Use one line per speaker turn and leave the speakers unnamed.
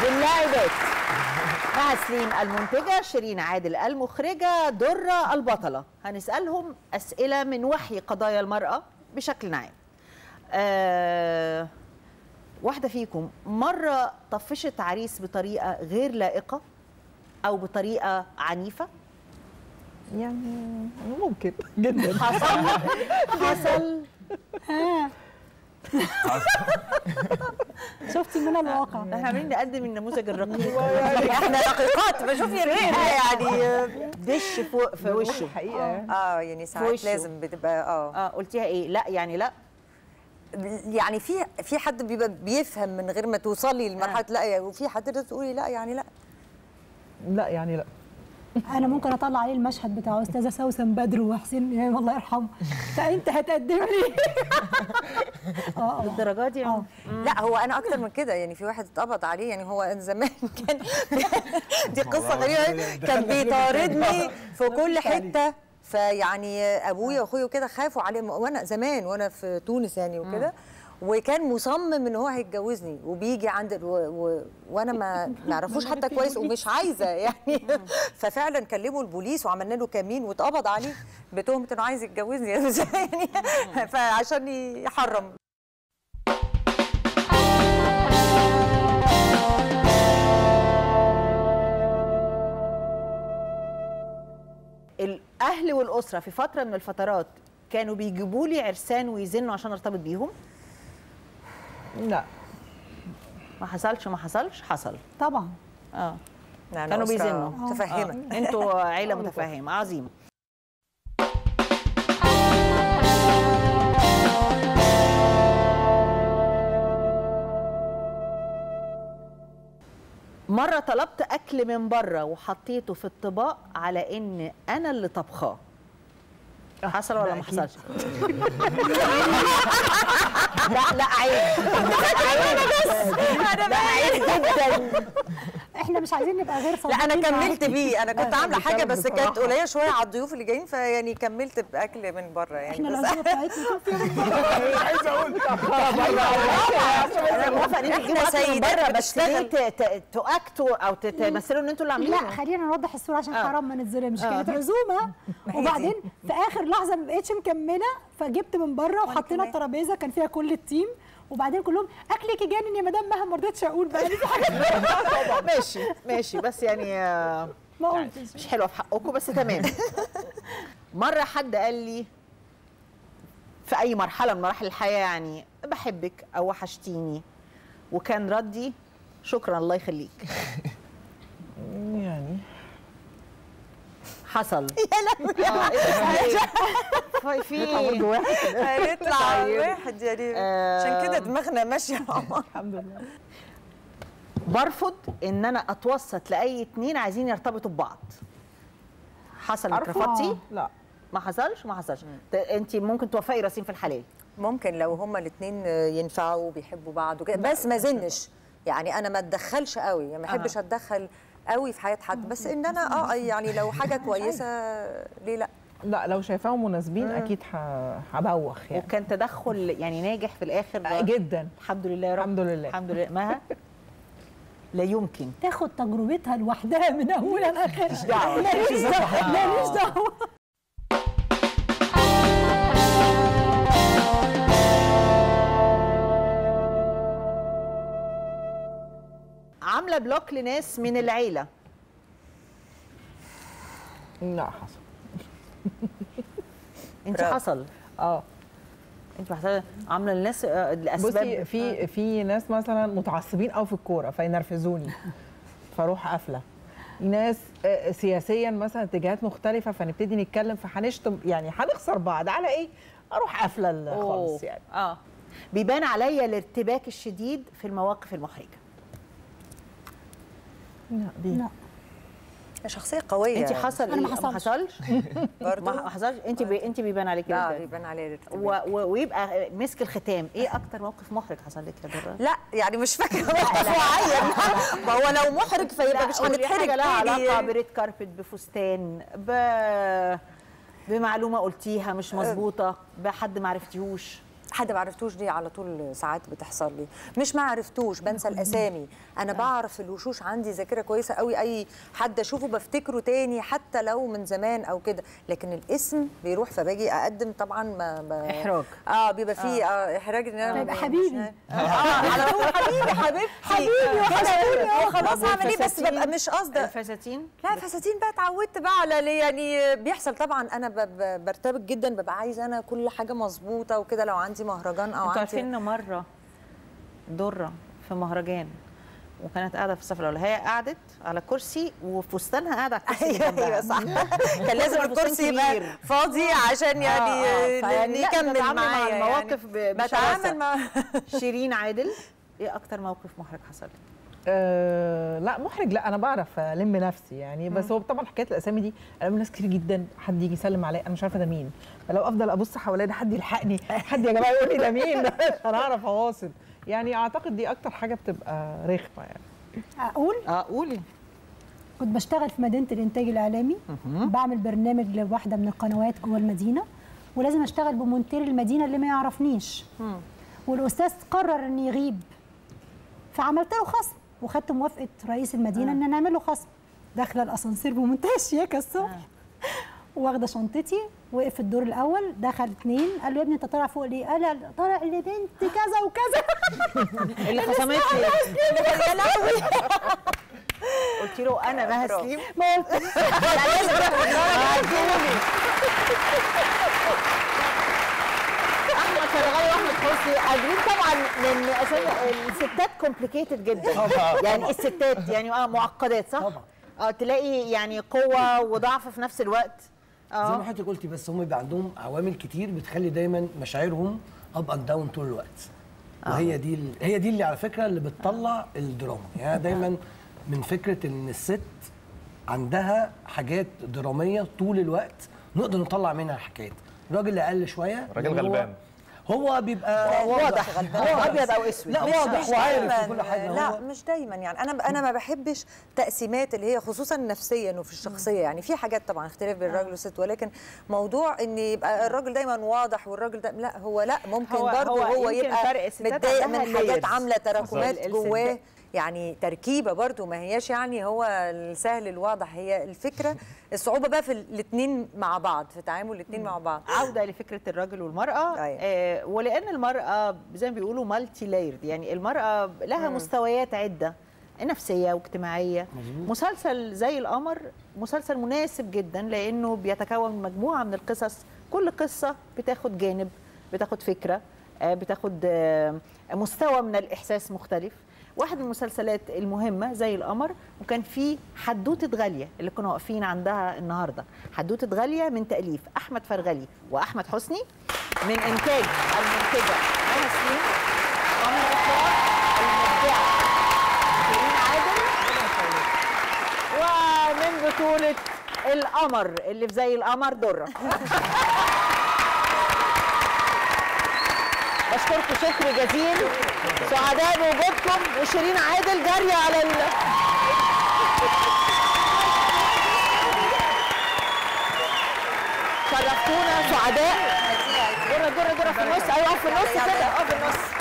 باللاعبات مها سليم المنتجة شيرين عادل المخرجة درة البطلة هنسألهم أسئلة من وحي قضايا المرأة بشكل عام أه واحدة فيكم مرة طفشت عريس بطريقة غير لائقة أو بطريقة عنيفة
يعني ممكن جدا
حصل حصل
شفتي من الواقع
احنا عاملين نقدم النموذج الرقيق احنا رقيقات بشوف الرقه يعني دش فوق في وشه
حقيقه يعني.
اه يعني ساعات
وشه.
لازم بتبقى اه
اه قلتيها ايه لا يعني لا
يعني في في حد بيبقى بيفهم من غير ما توصلي لمرحله لا يعني وفي حد تقدر تقولي لا يعني لا
لا يعني لا
انا ممكن اطلع عليه المشهد بتاع استاذه سوسن بدر وحسين امام الله يرحمه فانت هتقدم لي اه آه.
الدرجه دي
اه
لا هو انا اكتر من كده يعني في واحد اتقبض عليه يعني هو زمان كان دي قصه غريبه كان بيطاردني في كل حته فيعني ابويا واخويا وكده خافوا عليه وانا زمان وانا في تونس يعني وكده وكان مصمم ان هو هيتجوزني وبيجي عند ال- و... و... وانا ما نعرفوش حتى كويس ومش عايزه يعني ففعلا كلموا البوليس وعملنا له كمين واتقبض عليه بتهمه انه عايز يتجوزني يعني فعشان يحرم
الاهل والاسره في فتره من الفترات كانوا بيجيبوا لي عرسان ويزنوا عشان ارتبط بيهم
لا
ما حصلش ما حصلش حصل
طبعا
اه
يعني
كانوا
أسرة
بيزنوا.
متفهمه
آه. انتوا عيله متفاهمه عظيمه مرة طلبت أكل من بره وحطيته في الطباق على إن أنا اللي طبخاه. حصل ولا
ده
ما
أكيد.
حصلش؟ لا لا عيب عيب لا عيب جدا
احنا مش عايزين نبقى غير
لا
صادقين
انا كملت
معاكي.
بيه انا كنت عامله حاجه بس كانت
بصراحة.
قليله شويه على الضيوف اللي جايين فيعني كملت باكل من بره يعني
احنا
بس
العزومه بتاعتنا كان فيها
عايز اقول
انا موافقه ان انتوا تجيبوا
إحنا
اكل من
سيدات
بره بس ليه
بتشتغل.
ت- ت- تؤكتوا او ت- تمثلوا ان انتوا اللي عاملينه
لا خلينا نوضح الصوره عشان
آه.
حرام ما نتظلمش
آه.
كانت عزومه
ما هي
وبعدين
دي.
في اخر لحظه ما بقتش مكمله فجبت من بره وحطينا
كمان.
الترابيزه كان فيها كل التيم وبعدين كلهم اكلك يجنن يا مدام مها ما رضيتش اقول بقى دي حاجه
ماشي ماشي بس يعني آه،
ما قلتش
مش حلوه في حقكم بس تمام مره حد قال لي في اي مرحله من مراحل الحياه يعني بحبك او وحشتيني وكان ردي شكرا الله يخليك
يعني
حصل يا لهوي في
برضه واحد
هنطلع
طيب.
واحد يعني
آه.
عشان كده دماغنا ماشيه مع بعض.
الحمد لله
برفض ان انا اتوسط لاي اتنين عايزين يرتبطوا ببعض حصل انك
أرفض.
رفضتي
لا
ما حصلش ما حصلش انت ممكن توافقي راسين في الحلال
ممكن لو هما الاثنين ينفعوا وبيحبوا بعض وكده بس ما زنش يعني انا ما اتدخلش قوي يعني ما احبش اتدخل قوي في حياه حد بس ان انا اه يعني لو حاجه كويسه ليه لا
لا لو شايفاهم مناسبين اكيد ه- هبوخ يعني
وكان تدخل يعني ناجح في الاخر
جدا
الحمد لله يا رب
الحمد لله.
الحمد لله مها لا يمكن
تاخد تجربتها لوحدها من اولها لاخرها ماليش
دعوة.
ماليش دعوه ماليش دعوه
عامله بلوك لناس من العيله
لا حصل
انت
برافو.
حصل
اه
انت حصل عامله للناس آه،
بصي
لاسباب
في في ناس مثلا متعصبين قوي في الكوره فينرفزوني فاروح قافله ناس آه، سياسيا مثلا اتجاهات مختلفه فنبتدي نتكلم فهنشتم يعني هنخسر بعض على ايه اروح قافله ال-
أوه.
خالص يعني
اه بيبان عليا الارتباك الشديد في المواقف المحرجه
لا دي
لا
شخصيه قويه
انت حصل
أنا ما
إيه؟ ما
حصلش.
حصلش
برضه
ما حصلش انت بي... انت بيبان عليك
لا
الارتباك.
يبان عليه الارتباك.
و... و... ويبقى مسك الختام ايه اكتر موقف محرج حصل لك يا دره
لا يعني مش فاكره موقف معين ما هو لو محرج فيبقى مش
قولي
هنتحرج
حاجه لها
تاني
علاقه
يعني.
بريد كاربت بفستان ب... بمعلومه قلتيها مش مظبوطه بحد ما عرفتيهوش
حد ما عرفتوش دي على طول ساعات بتحصل لي مش ما عرفتوش بنسى الاسامي انا بعرف الوشوش عندي ذاكره كويسه قوي اي حد اشوفه بفتكره تاني حتى لو من زمان او كده لكن الاسم بيروح فباجي اقدم طبعا ما ما
إحراج.
اه بيبقى فيه اه احراج ان انا
يبقى
مش-
حبيبي.
اه على طول حبيبي حبيبتي
حبيبي وحشتوني.
وخلاص
طب
هعمل ايه بس
والفساتين؟
ببقى مش قصده
الفساتين
لا فساتين بقى اتعودت بقى على ليه يعني بيحصل طبعا انا ب- ب- برتبك جدا ببقى عايزه انا كل حاجه مظبوطه وكده لو عندي مهرجان او
انتوا
عندي
عارفين ان مره دره في مهرجان وكانت قاعده في الصف الاول هي قعدت على كرسي وفستانها قاعده على الكرسي اللي
ايوه
جنبها.
ايوه صح كان لازم
فستان
الكرسي يبقى
كبير.
فاضي عشان يعني
آه، آه، فيعني لا،
يكمل
بتتعاملي مع
معايا
المواقف ب-
يعني.
بشراسة.
بتعامل مع
شيرين عادل ايه اكتر موقف محرج حصل لك؟
أه لا محرج لا انا بعرف الم نفسي يعني بس هو طبعا حكايه الاسامي دي انا من ناس كتير جدا حد يجي يسلم عليا انا مش عارفه ده مين فلو افضل ابص حواليا ده حد يلحقني حد يا جماعه يقول لي ده مين عشان اعرف اواصل يعني اعتقد دي اكتر حاجه بتبقى رخمه يعني
اقول
اه قولي
كنت بشتغل في مدينه الانتاج الاعلامي بعمل برنامج لواحده من القنوات جوه المدينه ولازم اشتغل بمونتير المدينه اللي ما يعرفنيش والاستاذ قرر ان يغيب فعملت له خصم وخدت موافقه رئيس المدينه ان نعمل له خصم داخله الاسانسير بمنتهى الشياكه الصبح واخده شنطتي وقف في الدور الاول دخل اتنين قال له يا ابني انت طالع فوق ليه؟ قال لا، طالع لبنت كذا وكذا
اللي خصمت لي
يا لهوي
قلت له انا مها سليم
ما قلت
احمد فرغلي واحمد حسني قادرين طبعا لان اسامي الستات كومبليكيتد جدا يعني الستات يعني اه معقدات صح؟
طبعا.
اه تلاقي يعني قوه وضعف في نفس الوقت
زي ما
اه
حضرتك قلتي بس هم بيبقى عندهم عوامل كتير بتخلي دايما مشاعرهم اب اند داون طول الوقت وهي دي ال- هي دي اللي على فكره اللي بتطلع الدراما يعني أنا دايما من فكره ان الست عندها حاجات دراميه طول الوقت نقدر نطلع منها حكايات الراجل اقل شويه
راجل
هو-
غلبان.
هو بيبقى
واضح هو ابيض او اسود
لا
مش-
واضح
مش
وعارف
دايماً،
في كل حاجه
لا
هو
مش دايما يعني انا انا ما بحبش تقسيمات اللي هي خصوصا نفسيا وفي الشخصيه يعني في حاجات طبعا اختلاف بين الراجل والست ولكن موضوع ان يبقى الراجل دايما واضح والراجل ده لا هو لا ممكن
هو-
برضه
هو
هو,
يمكن فرق
يبقى
الستات
متضايق
عندها
من حاجات
layers.
عامله تراكمات
الستات-
جواه يعني تركيبه برضو ما هياش يعني هو السهل الواضح هي الفكره الصعوبه بقى في الاثنين مع بعض في تعامل الاثنين مع بعض
عوده لفكره الرجل والمراه
أيوة.
آه ولان المراه زي ما بيقولوا مالتي لايرد يعني المراه لها مستويات عده نفسيه واجتماعيه مسلسل زي القمر مسلسل مناسب جدا لانه بيتكون من مجموعه من القصص كل قصه بتاخد جانب بتاخد فكره آه، بتاخد آه، مستوى من الاحساس مختلف واحد من المسلسلات المهمه زي القمر وكان في حدوته غاليه اللي كنا واقفين عندها النهارده حدوته غاليه من تاليف احمد فرغلي واحمد حسني من انتاج المنتجه مها سليم ومن اخراج المبدعه شيرين عادل ومن بطوله القمر اللي في زي القمر دره بشكركم شكر جزيل سعداء بوجودكم وشيرين عادل جاريه على ال شرفتونا سعداء جرة جرة جرة في النص ايوه في النص كده اه في النص